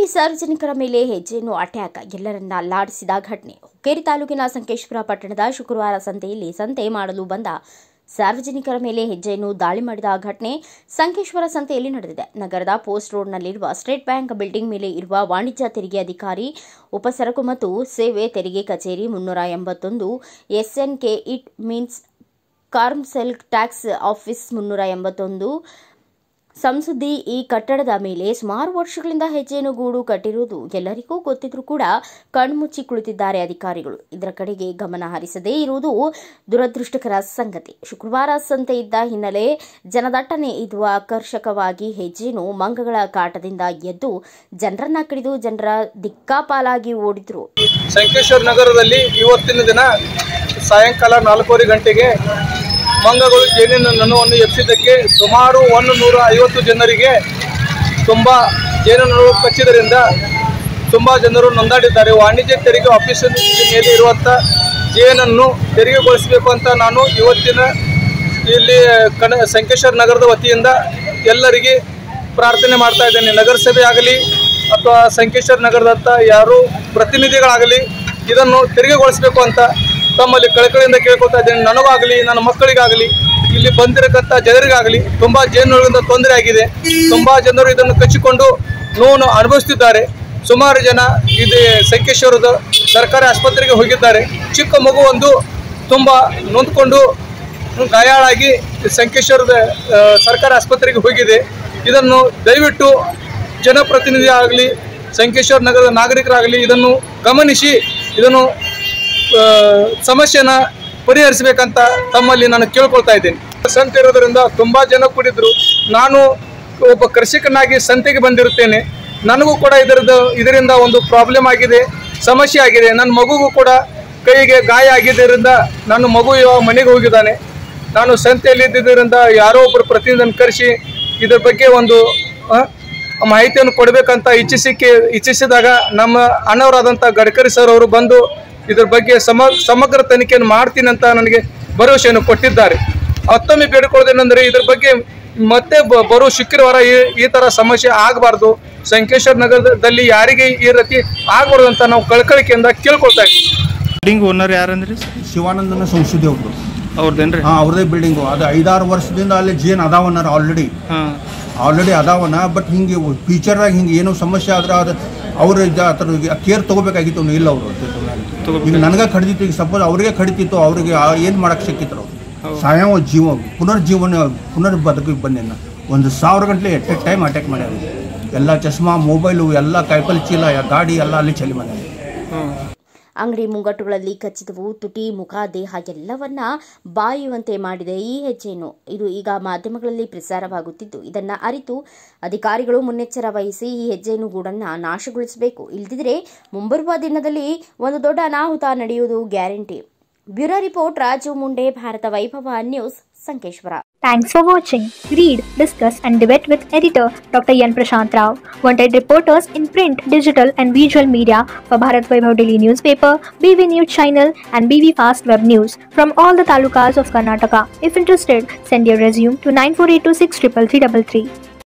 ಬೆಳಗಾವಿ ಸಾರ್ವಜನಿಕರ ಮೇಲೆ ಹೆಜ್ಜೆಯನ್ನು ಅಟ್ಯಾಕ್ ಎಲ್ಲರನ್ನ ಲಾಡಿಸಿದ ಘಟನೆ ಹುಕ್ಕೇರಿ ತಾಲೂಕಿನ ಸಂಕೇಶ್ವರ ಪಟ್ಟಣದ ಶುಕ್ರವಾರ ಸಂತೆಯಲ್ಲಿ ಸಂತೆ ಮಾಡಲು ಬಂದ ಸಾರ್ವಜನಿಕರ ಮೇಲೆ ಹೆಜ್ಜೆಯನ್ನು ದಾಳಿ ಮಾಡಿದ ಘಟನೆ ಸಂಕೇಶ್ವರ ಸಂತೆಯಲ್ಲಿ ನಡೆದಿದೆ ನಗರದ ಪೋಸ್ಟ್ ರೋಡ್ನಲ್ಲಿರುವ ಸ್ಟೇಟ್ ಬ್ಯಾಂಕ್ ಬಿಲ್ಡಿಂಗ್ ಮೇಲೆ ಇರುವ ವಾಣಿಜ್ಯ ತೆರಿಗೆ ಅಧಿಕಾರಿ ಉಪಸರಕು ಮತ್ತು ಸೇವೆ ತೆರಿಗೆ ಕಚೇರಿ ಮುನ್ನೂರ ಎಂಬತ್ತೊಂದು SNK it means commercial tax office ಮುನ್ನೂರ ಎಂಬತ್ತೊಂದು ಸಂಸುದ್ದಿ ಈ ಕಟ್ಟಡದ ಮೇಲೆ ಸುಮಾರು ವರ್ಷಗಳಿಂದ ಹೆಜ್ಜೆಯನ್ನು ಗೂಡು ಕಟ್ಟಿರುವುದು ಎಲ್ಲರಿಗೂ ಗೊತ್ತಿದ್ರೂ ಕೂಡ ಕಣ್ಮುಚ್ಚಿ ಕುಳಿತಿದ್ದಾರೆ ಅಧಿಕಾರಿಗಳು ಇದರ ಕಡೆಗೆ ಗಮನ ಹರಿಸದೇ ಇರುವುದು ದುರದೃಷ್ಟಕರ ಸಂಗತಿ ಶುಕ್ರವಾರ ಸಂತೆ ಇದ್ದ ಹಿನ್ನೆಲೆ ಜನದಟ್ಟಣೆ ಇದ್ದ ಆಕರ್ಷಕವಾಗಿ ಹೆಜ್ಜೆಯನ್ನು ಮಂಗಗಳ ಕಾಟದಿಂದ ಎದ್ದು ಜನರನ್ನ ಕಡಿದು ಜನರ ದಿಕ್ಕಾಪಾಲಾಗಿ ಓಡಿದ್ರು ಸಂಕೇಶ್ವರ ನಗರದಲ್ಲಿ ಇವತ್ತಿನ ದಿನ ಸಾಯಂಕಾಲ ನಾಲ್ಕೂವರೆ ಗಂಟೆಗೆ ಮಂಗಗಳು ಜೇನಿನ ನೊಣವನ್ನು ಎಬ್ಬಿಸಿದ್ದಕ್ಕೆ ಸುಮಾರು ಒಂದು ನೂರ ಐವತ್ತು ಜನರಿಗೆ ತುಂಬ ಜೇನುನೊಣ ಕಚ್ಚಿದ್ದರಿಂದ ತುಂಬ ಜನರು ನೊಂದಾಡಿದ್ದಾರೆ ವಾಣಿಜ್ಯ ತೆರಿಗೆ ಆಫೀಸಿನ ಮೇಲೆ ಇರುವಂಥ ಜೇನನ್ನು ತೆರಿಗೆಗೊಳಿಸಬೇಕು ಅಂತ ನಾನು ಇವತ್ತಿನ ಇಲ್ಲಿ ಕಣ ಸಂಕೇಶ್ವರ ನಗರದ ವತಿಯಿಂದ ಎಲ್ಲರಿಗೆ ಪ್ರಾರ್ಥನೆ ಮಾಡ್ತಾ ಇದ್ದೇನೆ ನಗರಸಭೆ ಆಗಲಿ ಅಥವಾ ಸಂಕೇಶ್ವರ ನಗರದಂಥ ಯಾರು ಪ್ರತಿನಿಧಿಗಳಾಗಲಿ ಇದನ್ನು ತೆರಿಗೆಗೊಳಿಸಬೇಕು ಅಂತ ತಮ್ಮಲ್ಲಿ ಕಳಕಳಿಯಿಂದ ಕೇಳ್ಕೊತಾ ಇದ್ದೇನೆ ನನಗಾಗಲಿ ನನ್ನ ಮಕ್ಕಳಿಗಾಗಲಿ ಇಲ್ಲಿ ಬಂದಿರತಕ್ಕಂಥ ಜನರಿಗಾಗಲಿ ತುಂಬ ಜೇನುಗಳಿಂದ ತೊಂದರೆ ಆಗಿದೆ ತುಂಬ ಜನರು ಇದನ್ನು ಕಚ್ಚಿಕೊಂಡು ನೋವನ್ನು ಅನುಭವಿಸುತ್ತಿದ್ದಾರೆ ಸುಮಾರು ಜನ ಇದು ಸಂಕೇಶ್ವರದ ಸರ್ಕಾರಿ ಆಸ್ಪತ್ರೆಗೆ ಹೋಗಿದ್ದಾರೆ ಚಿಕ್ಕ ಮಗು ಒಂದು ತುಂಬ ನೊಂದ್ಕೊಂಡು ಗಾಯಾಳಾಗಿ ಸಂಕೇಶ್ವರದ ಆ, ಸರ್ಕಾರಿ ಆಸ್ಪತ್ರೆಗೆ ಹೋಗಿದೆ ಇದನ್ನು ದಯವಿಟ್ಟು ಜನಪ್ರತಿನಿಧಿ ಆಗಲಿ ಸಂಕೇಶ್ವರ ನಗರದ ನಾಗರಿಕರಾಗಲಿ ಇದನ್ನು ಗಮನಿಸಿ ಇದನ್ನು ಆ, ಸಮಸ್ಯೆನ ಪರಿಹರಿಸಬೇಕಂತ ತಮ್ಮಲ್ಲಿ ನಾನು ಕೇಳ್ಕೊಳ್ತಾ ಇದ್ದೇನೆ ಸಂತೆ ಇರೋದ್ರಿಂದ ತುಂಬ ಜನ ಕೂಡಿದ್ರು ನಾನು ಒಬ್ಬ ಕೃಷಿಕನಾಗಿ ಸಂತೆಗೆ ಬಂದಿರುತ್ತೇನೆ ನನಗೂ ಕೂಡ ಇದರದ್ದು ಇದರಿಂದ ಒಂದು ಪ್ರಾಬ್ಲಮ್ ಆಗಿದೆ ಸಮಸ್ಯೆ ಆಗಿದೆ ನನ್ನ ಮಗುಗೂ ಕೂಡ ಕೈಗೆ ಗಾಯ ಆಗಿದ್ದರಿಂದ ನನ್ನ ಮಗು ಇವಾಗ ಮನೆಗೆ ಹೋಗಿದ್ದಾನೆ ನಾನು ಸಂತೆಯಲ್ಲಿ ಇದ್ದಿದ್ದರಿಂದ ಯಾರೋ ಒಬ್ಬರು ಪ್ರತಿನಿಧಿಯನ್ನು ಕರೆಸಿ ಇದ್ರ ಬಗ್ಗೆ ಒಂದು ಆ, ಮಾಹಿತಿಯನ್ನು ಕೊಡಬೇಕಂತ ಇಚ್ಛಿಸಿಕೆ ಇಚ್ಛಿಸಿದಾಗ ನಮ್ಮ ಅಣ್ಣವರಾದಂಥ ಗಡ್ಕರಿ ಸರ್ ಅವರು ಬಂದು ಇದ್ರ ಬಗ್ಗೆ ಸಮ ಸಮಗ್ರ ತನಿಖೆಯನ್ನು ಮಾಡ್ತೀನಿ ಅಂತ ನನಗೆ ಭರವಸೆಯನ್ನು ಕೊಟ್ಟಿದ್ದಾರೆ ಮತ್ತೊಮ್ಮೆ ಬೇಡಿಕೊಳ್ಳೋದೇನೆಂದರೆ ಇದ್ರ ಬಗ್ಗೆ ಮತ್ತೆ ಬ- ಬರೋ ಶುಕ್ರವಾರ ಈ ಈ ಥರ ಸಮಸ್ಯೆ ಆಗಬಾರ್ದು ಸಂಕೇಶ್ವರ ನಗರದಲ್ಲಿ ಯಾರಿಗೆ ಈ ರೀತಿ ಆಗಬಾರ್ದು ಅಂತ ನಾವು ಕಳ್ಕಳಿಕೆಯಿಂದ ಕೇಳ್ಕೊಳ್ತಾ ಇದ್ದೀವಿ ಬಿಲ್ಡಿಂಗ್ ಓನರ್ ಯಾರಂದ್ರಿ ಶಿವಾನಂದನ ಸಂಶುದ್ಧಿ ಅವರು ಅವ್ರದ್ದೇನ್ರಿ ಹಾಂ ಅವ್ರದೇ ಬಿಲ್ಡಿಂಗು ಅದು ಐದಾರು ವರ್ಷದಿಂದ ಅಲ್ಲಿ ಜೇನ್ ಅದಾವನ್ನಾರ ಆಲ್ರೆಡಿ ಹಾಂ ಆಲ್ರೆಡಿ ಅದಾವನ ಬಟ್ ಹಿಂಗೆ ಫ್ಯೂಚರ್ದಾಗ ಹಿಂಗೆ ಏನೋ ಸಮಸ್ಯೆ ಆದ್ರೆ ಅದು ಅವ್ರು ಇದು ಆ ಥರ ಕೇರ್ ತೊಗೋಬೇಕಾಗಿತ್ತು ಅವ್ನು ಇಲ್ಲ ಅವರು ಈಗ ನನಗೆ ಕಡಿದಿತ್ತು ಈಗ ಸಪೋಸ್ ಅವ್ರಿಗೆ ಕಡಿತಿತ್ತು ಅವ್ರಿಗೆ ಏನು ಮಾಡಕ್ಕೆ ಸಿಕ್ಕಿತ್ತು ಅವ್ರು ಸಾಯವ ಜೀವ ಪುನರ್ಜೀವನ ಪುನರ್ ಬದುಕಿಗೆ ಬಂದೇನ ಒಂದು ಸಾವಿರ ಗಂಟಲೆ ಎಟ್ ಎ ಟೈಮ್ ಅಟ್ಯಾಕ್ ಮಾಡ್ಯಾರ ಎಲ್ಲ ಚಶ್ಮಾ ಮೊಬೈಲು ಎಲ್ಲ ಕೈಪಲ್ ಚೀಲ ಗಾಡಿ ಎಲ್ಲ ಅಲ್ಲಿ ಚಲಿ ಮಾಡ್ಯಾರ ಅಂಗಡಿ ಮುಂಗಟ್ಟುಗಳಲ್ಲಿ ಕಚ್ಚಿದವು ತುಟಿ ಮುಖ ದೇಹ ಎಲ್ಲವನ್ನ ಬಾಯುವಂತೆ ಮಾಡಿದೆ ಈ ಹೆಜ್ಜೆಯನ್ನು ಇದು ಈಗ ಮಾಧ್ಯಮಗಳಲ್ಲಿ ಪ್ರಸಾರವಾಗುತ್ತಿದ್ದು ಇದನ್ನ ಅರಿತು ಅಧಿಕಾರಿಗಳು ಮುನ್ನೆಚ್ಚರ ವಹಿಸಿ ಈ ಹೆಜ್ಜೆಯನ್ನು ಗೂಡನ್ನ ನಾಶಗೊಳಿಸಬೇಕು ಇಲ್ಲದಿದ್ರೆ ಮುಂಬರುವ ದಿನದಲ್ಲಿ ಒಂದು ದೊಡ್ಡ ಅನಾಹುತ ನಡೆಯುವುದು guarantee bureau report Raju Munde Bharata Vaibhava news Sankeshwar Thanks for watching. Read, discuss, and debate with editor Dr. Yan Prashant Rao. Wanted reporters in print, digital, and visual media for Bharat Vaibhav Daily Newspaper, BV News Channel, and BV Fast Web News from all the talukas of Karnataka. If interested, send your resume to 9482633333.